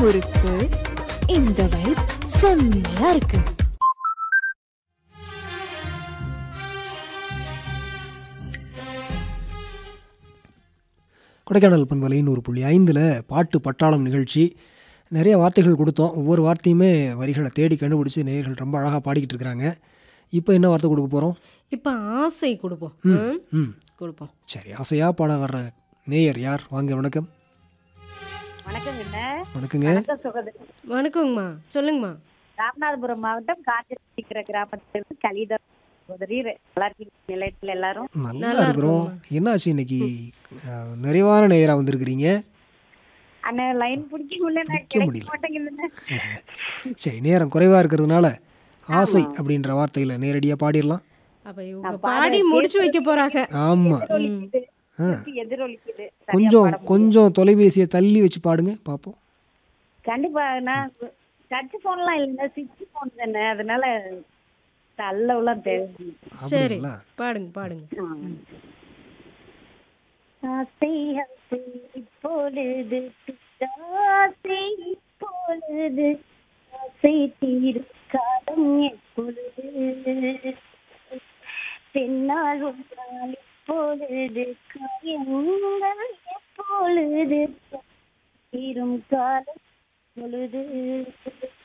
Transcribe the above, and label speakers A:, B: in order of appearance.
A: முறுக்கு இந்த வைப் செம்மையா இருக்கு
B: கொடைக்கானல் பண்பலை நூறு புள்ளி ஐந்தில் பாட்டு பட்டாளம் நிகழ்ச்சி நிறைய வார்த்தைகள் கொடுத்தோம் ஒவ்வொரு வார்த்தையுமே வரிகளை தேடி கண்டுபிடிச்சி நேயர்கள் ரொம்ப அழகாக பாடிக்கிட்டு இருக்கிறாங்க இப்போ என்ன வார்த்தை கொடுக்க போகிறோம்
C: இப்போ ஆசை கொடுப்போம் ம்,
B: ம்
C: கொடுப்போம்
B: சரி ஆசையாக பாட வர்ற நேயர் யார் வாங்க வணக்கம்
D: வணக்கங்க
B: வணக்கங்க
D: வணக்கம் சகோதரி
C: வணக்கங்கம்மா சொல்லுங்கம்மா
D: ராமநாதபுரம் மாவட்டம் காஞ்சிருக்கிற கிராமத்திலிருந்து கலிதா சகோதரி நல்லா இருக்கீங்க நிலையத்தில் எல்லாரும்
B: நல்லா இருக்கிறோம் என்னாச்சு இன்னைக்கு அஹ், நிறைவான நேயராக வந்திருக்கிறீங்க
D: அண்ணா லைன் பிடிக்க முடியல நான்
B: பிடிக்க
D: கிடைக்க
B: முடியல.
D: மாட்டேங்குதுண்ணே
B: சரி நேரம் குறைவாக இருக்கிறதுனால ஆசை அப்படின்ற வார்த்தைகளை நேரடியாக பாடிடலாம்
C: அப்ப இவங்க பாடி முடிச்சு வைக்க போறாங்க
B: ஆமாம்
D: எதிரொலிக்குது திருப்பி எதிரொலிக்குது சரியா
B: கொஞ்சம்
D: பாட முடியல.
B: கொஞ்சம் தொலைபேசியை தள்ளி வச்சு பாடுங்க பார்ப்போம்
D: கண்டிப்பா நான் டச் போன்லாம் இல்லைங்க சுவிட்ச் போன் தானே அதனால தள்ளவெல்லாம் தேவை
C: சரி
B: அப்படிங்களா
C: பாடுங்க பாடுங்க
D: ஆசை ஆசை இப்பொழுது ஆசை இப்பொழுது ஆசை தீரும் காலம் எப்பொழுது பெண்ணால் ஒன்றால் இப்பொழுது காயங்கள் எப்பொழுது தீரும் காலம் பொழுது